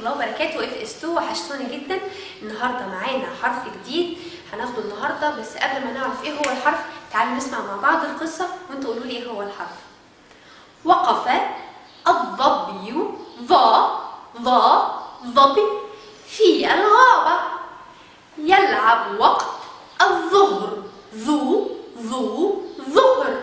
الله وبركاته اف اس 2 وحشتوني جدا النهارده معانا حرف جديد هناخده النهارده بس قبل ما نعرف ايه هو الحرف تعالوا نسمع مع بعض القصه وانتوا قولوا لي ايه هو الحرف وقف الظبي ظا ظا ظبي في الغابه يلعب وقت الظهر ذو ذو ظهر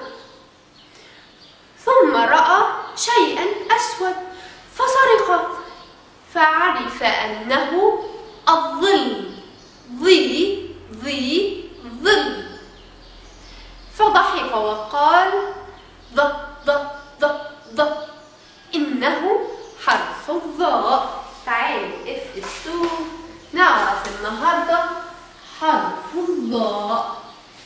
ثم رأى شيئا أسود فصرخ فعرف أنه الظل ذي ذي ظل فضحك وقال ض ض ض ض إنه حرف الظاء تعالوا اف اس 2 نعرف النهارده حرف الظاء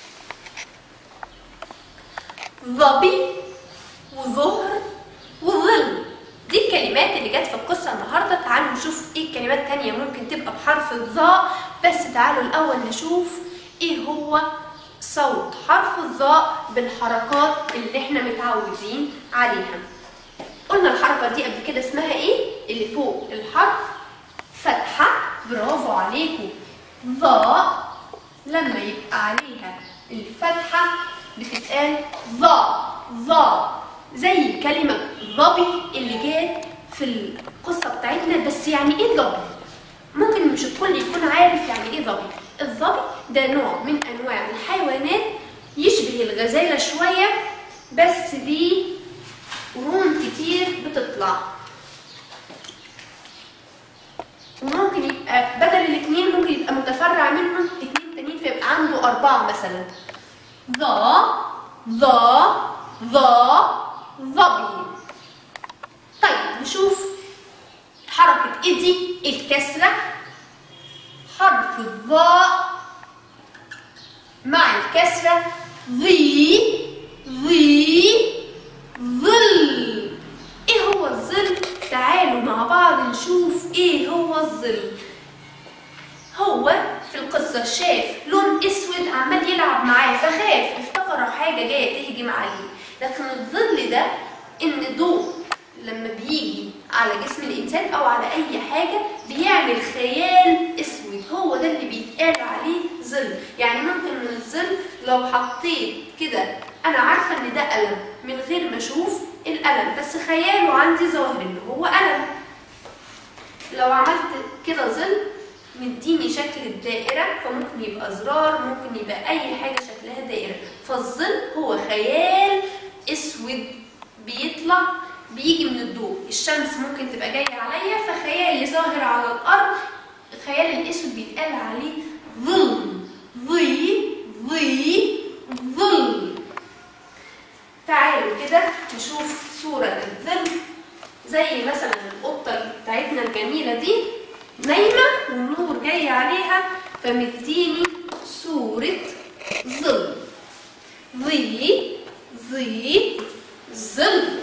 ظبي وظهر وظل دي الكلمات اللي جت في القصة النهاردة تعالوا نشوف ايه الكلمات تانية ممكن تبقى بحرف الظاء بس تعالوا الأول نشوف ايه هو صوت حرف الظاء بالحركات اللي احنا متعودين عليها قلنا الحركة دي قبل كده اسمها ايه اللي فوق الحرف فتحة برافو عليكم ظاء لما يبقى عليها الفتحة بتتقال ظا ظا زي كلمة ظبي اللي جات في القصة بتاعتنا بس يعني ايه ظبي؟ ممكن مش الكل يكون عارف يعني ايه ظبي الظبي ده نوع من انواع الحيوانات يشبه الغزالة شوية بس ليه قرون كتير بتطلع وممكن يبقى بدل الاثنين ممكن يبقى متفرع منهم اثنين تانيين فيبقى عنده أربعة مثلا ظا ظا ظا ظبي طيب نشوف حركة ايه دي الكسرة حرف الظاء مع الكسرة ظي ظي ظل ايه هو الظل تعالوا مع بعض نشوف ايه هو الظل هو في القصة شاف لون اسود عمال يلعب معاه فخاف افتكر حاجة جاية تهجم عليه لكن الظل ده ان ضوء لما بيجي على جسم الانسان او على اي حاجة بيعمل خيال اسود هو ده اللي بيتقال عليه ظل يعني ممكن من الظل لو حطيت كده انا عارفة ان ده قلم من غير ما اشوف القلم بس خياله عندي ظاهر ان هو قلم لو عملت كده ظل مديني شكل الدائرة فممكن يبقى زرار ممكن يبقى أي حاجة شكلها دائرة فالظل هو خيال أسود بيطلع بيجي من الضوء الشمس ممكن تبقى جاية عليا فخيالي ظاهر على الأرض الخيال الأسود بيتقال عليه ظل ظي ظي ظل تعالوا كده نشوف صورة الظل زي مثلا القطة بتاعتنا الجميلة دي نايمة والنور جاي عليها فمديني صورة ظل ظي ظي ظل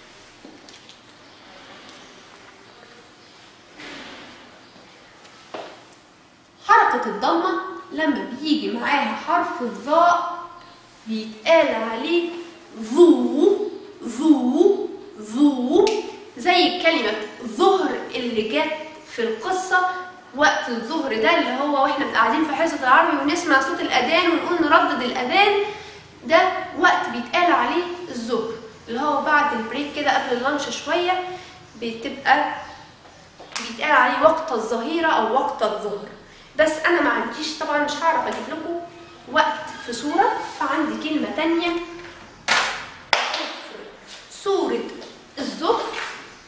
حركة الضمة لما بيجي معاها حرف الظاء بيتقال عليه ذو ذو ذو زي كلمة ظهر اللي جت في القصة وقت الظهر ده اللي هو واحنا قاعدين في حصة العربي ونسمع صوت الأذان ونقول نردد الأذان ده وقت بيتقال عليه الظهر اللي هو بعد البريك كده قبل اللانش شوية بتبقى بيتقال عليه وقت الظهيرة أو وقت الظهر بس أنا ما عنديش طبعا مش هعرف أجيب لكم وقت في صورة فعندي كلمة تانية صورة الظفر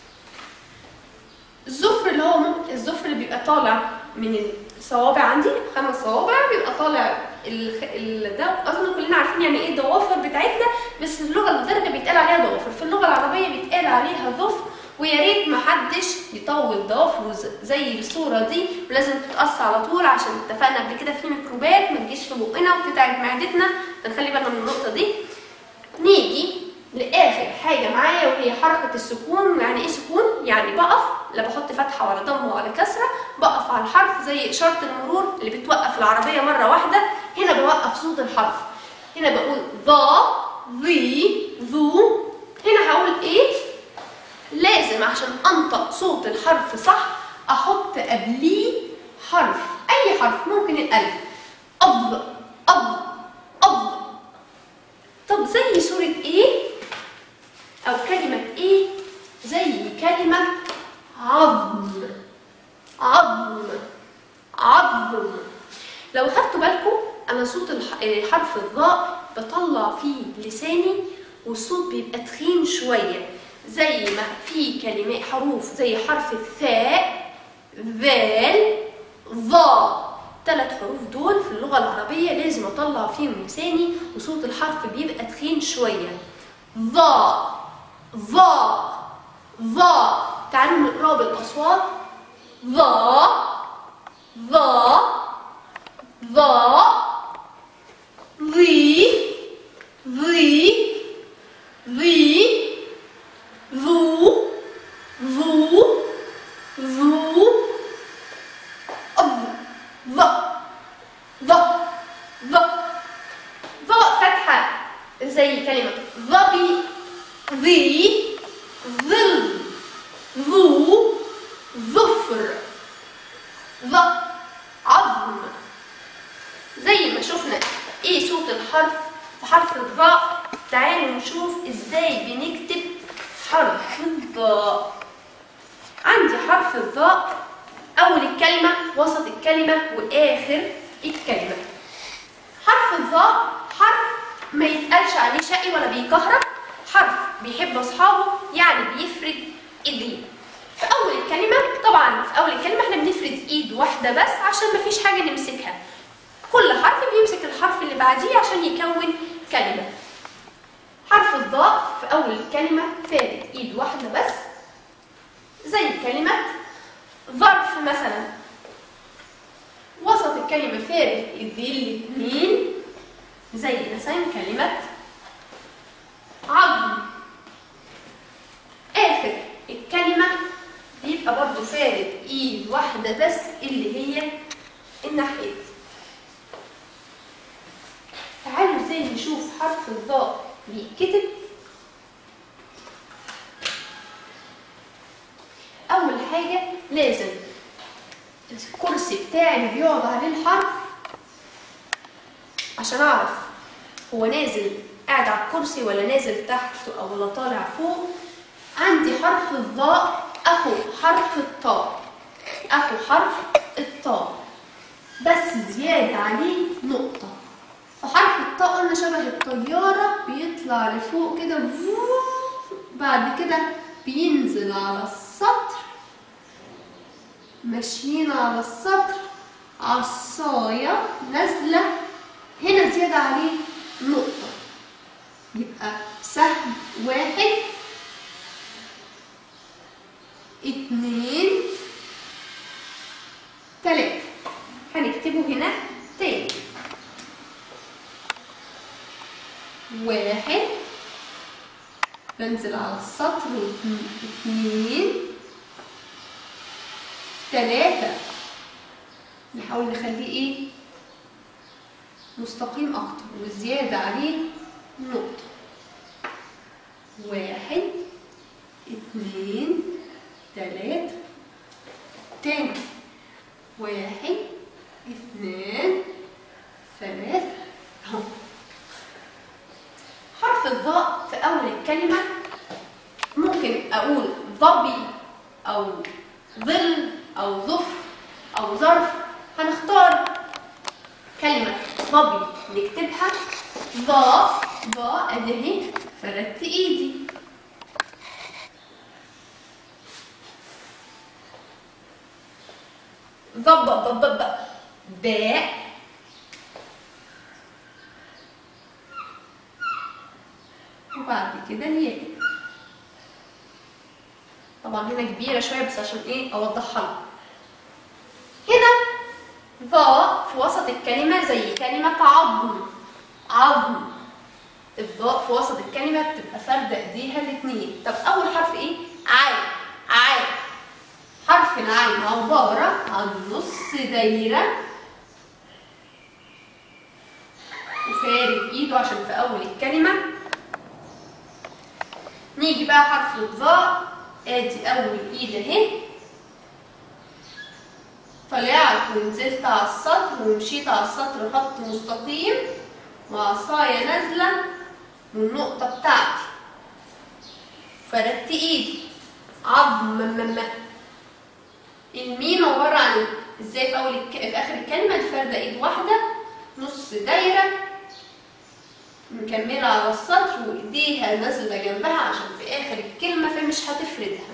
الظفر اللي هو ممكن الظفر اللي بيبقى طالع من الصوابع عندي خمس صوابع بيبقى طالع ال... ال... ده اظن كلنا عارفين يعني ايه الضوافر بتاعتنا بس اللغه الدارجه بيتقال عليها ضوافر في اللغه العربيه بيتقال عليها ظفر ويا ريت محدش يطول ضوافره زي الصوره دي ولازم تتقص على طول عشان اتفقنا قبل كده في ميكروبات ما تجيش في بقنا وتتعب معدتنا نخلي بالنا من النقطه دي نيجي لاخر حاجه معايا وهي حركه السكون يعني ايه سكون يعني بقف لا بحط فتحه ولا ضمه ولا كسره بقف على الحرف زي اشاره المرور اللي بتوقف العربيه مره واحده هنا بوقف صوت الحرف هنا بقول ظا ظي ذو هنا هقول ايه لازم عشان انطق صوت الحرف صح احط قبليه حرف اي حرف ممكن الالف أض أض أض طب زي سورة ايه او كلمة ايه زي كلمة عظم عظم عظم لو خدتوا بالكم انا صوت الح- حرف الضاء بطلع فيه لساني والصوت بيبقى تخين شويه زي ما في كلمات حروف زي حرف الثاء ذال ظا ثلاث حروف دول في اللغه العربيه لازم اطلع فيهم لساني وصوت الحرف بيبقى تخين شويه ظا ظا ظا تعالوا نقرا بالاصوات ظا ظا ظا ظي ظي ظي ذو ذو ذو أض ظ ظ ظ ظ فتحة زي كلمة ظبي ذي ظل ذو ظفر ظ عظم زي ما شفنا ايه صوت الحرف في حرف الظاء تعالوا نشوف ازاي بنكتب حرف الظاء عندي حرف الظاء اول الكلمه وسط الكلمه واخر الكلمه حرف الظاء حرف ما يتقالش عليه شقي ولا بيكهرب حرف بيحب اصحابه يعني بيفرد ايديه في اول الكلمه طبعا في اول الكلمه احنا بنفرد ايد واحده بس عشان مفيش حاجه نمسكها كل حرف بيمسك الحرف اللي بعديه عشان يكون كلمه حرف الضاء في اول الكلمه فارد ايد واحده بس زي كلمه ظرف مثلا وسط الكلمه فارد ايدين الاثنين زي مثلا كلمه عظم اخر الكلمه بيبقى برضو فارد ايد واحده بس اللي هي الناحيه دي تعالوا ازاي نشوف حرف الضاء بيتكتب اول حاجه لازم الكرسي بتاعي اللي بيقعد عليه الحرف عشان اعرف هو نازل قاعد على الكرسي ولا نازل تحت او ولا طالع فوق عندي حرف الضاء اخو حرف الطاء اخو حرف الطاء بس زياده عليه نقطه فحرف الطاء قلنا شبه الطيارة بيطلع لفوق كده فوو، بعد كده بينزل على السطر ماشيين على السطر عصاية نازلة هنا زيادة عليه نقطة يبقى سهم واحد اتنين تلاتة هنكتبه هنا تاني واحد بنزل على السطر واتنين اتنين تلاتة نحاول نخليه ايه مستقيم اكتر وزيادة عليه نقطة واحد اتنين تلاتة تاني واحد اتنين تلاتة اهو حرف الضاء في أول الكلمة ممكن أقول ظبي أو ظل أو ظفر أو ظرف هنختار كلمة ظبي نكتبها ضاء ضاء أدهي فردت إيدي ضب ضب ضب باء وبعد كده الياء طبعا هنا كبيرة شوية بس عشان ايه اوضحها لكم هنا ضاء في وسط الكلمة زي كلمة عظم عظم الضاء في وسط الكلمة بتبقى فردة ايديها الاتنين طب أول حرف ايه؟ عين عين حرف العين عبارة عن نص دايرة وفارد ايده عشان في أول الكلمة نيجي بقى حرف الضاء ادي اول ايد اهي طلعت ونزلت على السطر ومشيت على السطر خط مستقيم وعصاية نازلة من النقطة بتاعتي فردت ايدي عظم م- م- الميم عبارة عن ازاي في اول الك... في اخر الكلمة الفردة ايد واحدة نص دايرة مكملة على السطر وايديها نازلة جنبها عشان في اخر الكلمة فمش هتفردها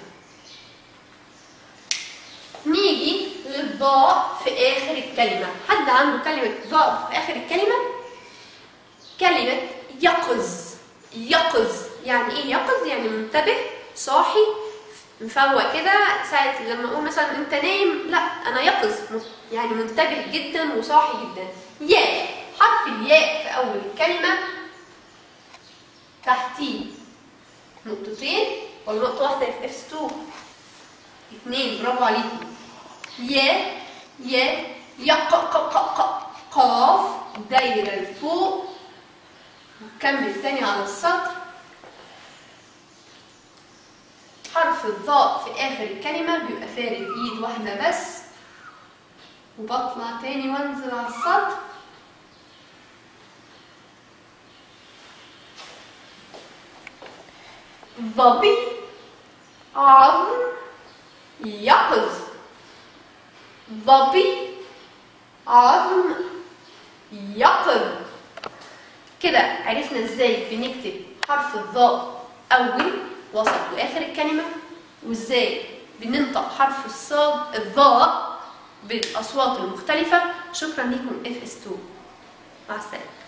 نيجي للضاء في اخر الكلمة حد عنده كلمة ضاء في اخر الكلمة كلمة يقظ يقظ يعني ايه يقظ يعني منتبه صاحي مفوق كده ساعة لما اقول مثلا انت نايم لا انا يقظ يعني منتبه جدا وصاحي جدا ياء حرف الياء في اول الكلمة تحتيه نقطتين ولا نقطة واحدة في اف 2 اتنين برافو عليكم يا يا يق ق ق ق قاف دايرة لفوق كمل تاني على السطر حرف الضاء في آخر الكلمة بيبقى فارد إيد واحدة بس وبطلع تاني وانزل على السطر ظبي عظم يقظ ظبي عظم يقظ كده عرفنا ازاي بنكتب حرف الضاء اول وسط واخر الكلمه وازاي بننطق حرف الصاد الضاء بالاصوات المختلفه شكرا لكم اف اس 2 مع السلامه